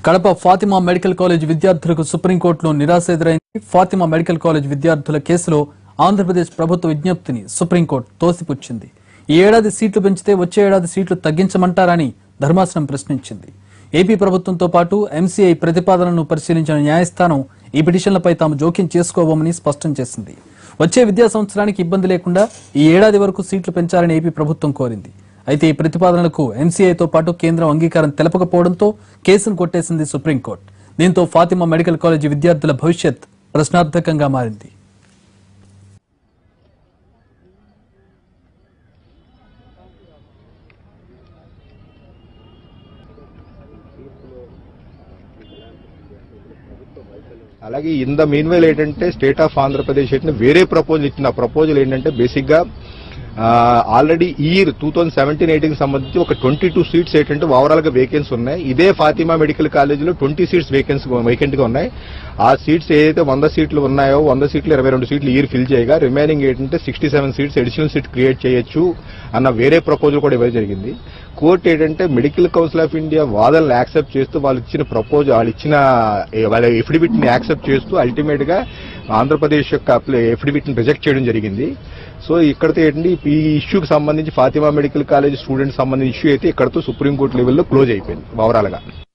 Kadapa Fatima medical college విద్యార్థులకు సుప్రీంకోర్టులో నిరాశ ఎదురైంది ఫాతిమా మెడికల్ కాలేజ్ విద్యార్థుల కేసులో ఆంధ్రప్రదేశ్ ప్రభుత్వ విజ్ఞప్తిని సుప్రీంకోర్టు తోసిపుచ్చింది ఈ ఏడాది సీట్లు పెంచితే వచ్చే ఏడాది సీట్లు తగ్గించమంటారని ధర్మాసనం ప్రశ్నించింది ఏపీ ప్రభుత్వంతో పాటు ఎంసీఐ ప్రతిపాదనను పరిశీలించిన న్యాయస్థానం ఈ పిటిషన్లపై తాము జోక్యం చేసుకోబోమని స్పష్టం చేసింది వచ్చే విద్యా సంవత్సరానికి ఇబ్బంది లేకుండా ఈ ఏడాది వరకు సీట్లు పెంచాలని ఏపీ ప్రభుత్వం కోరింది అయితే ఈ ప్రతిపాదనలకు ఎంసీఐతో పాటు కేంద్రం అంగీకారం తెలపకపోవడంతో కేసును కొట్టేసింది సుప్రీంకోర్టు దీంతో ఫాతిమా మెడికల్ కాలేజీ విద్యార్థుల భవిష్యత్ ప్రశ్నార్థకంగా మారింది అలాగే ఇన్ ద మీన్ వైల్ ఏంటంటే స్టేట్ ఆఫ్ ఆంధ్రప్రదేశ్ ఏంటంటే వేరే ప్రపోజల్ ఇచ్చిన ప్రపోజల్ ఏంటంటే బేసిక్ గా ఆల్రెడీ ఈ year two thousand seventeen eighteen సంబంధించి ఒక ట్వంటీ టూ సీట్స్ ఏంటంటే ఓవరాల్ గా వేకెన్సీ ఉన్నాయి ఇదే ఫాతిమా మెడికల్ కాలేజీలో ట్వంటీ సీట్స్ వేకెన్సీ వేకెంట్ గా ఉన్నాయి ఆ సీట్స్ ఏదైతే వంద సీట్లు ఉన్నాయో వంద సీట్లు ఇరవై రెండు సీట్లు ఇయర్ ఫిల్ చేయగా రిమైనింగ్ ఏంటంటే sixty seven seats additional seat create చేయొచ్చు అన్న వేరే ప్రపోజల్ కూడా ఇవ్వడం జరిగింది కోర్టు ఏంటంటే మెడికల్ కౌన్సిల్ ఆఫ్ ఇండియా వాదనలు యాక్సెప్ట్ చేస్తూ వాళ్ళు ఇచ్చిన ప్రపోజల్ వాళ్ళు ఇచ్చిన ఏ, వాళ్ళ ఎఫిడవిట్ ని యాక్సెప్ట్ చేస్తూ అల్టిమేట్ గా ఆంధ్రప్రదేశ్ యొక్క ఎఫిడవిట్ ని రిజెక్ట్ చేయడం జరిగింది సో ఇక్కడతో ఏంటంటే ఈ ఇష్యూకి సంబంధించి ఫాతిమా మెడికల్ కాలేజ్ స్టూడెంట్ సంబంధించిన ఇష్యూ అయితే ఇక్కడతో సుప్రీంకోర్టు లెవెల్లో క్లోజ్ అయిపోయింది ఓవరాల్ గా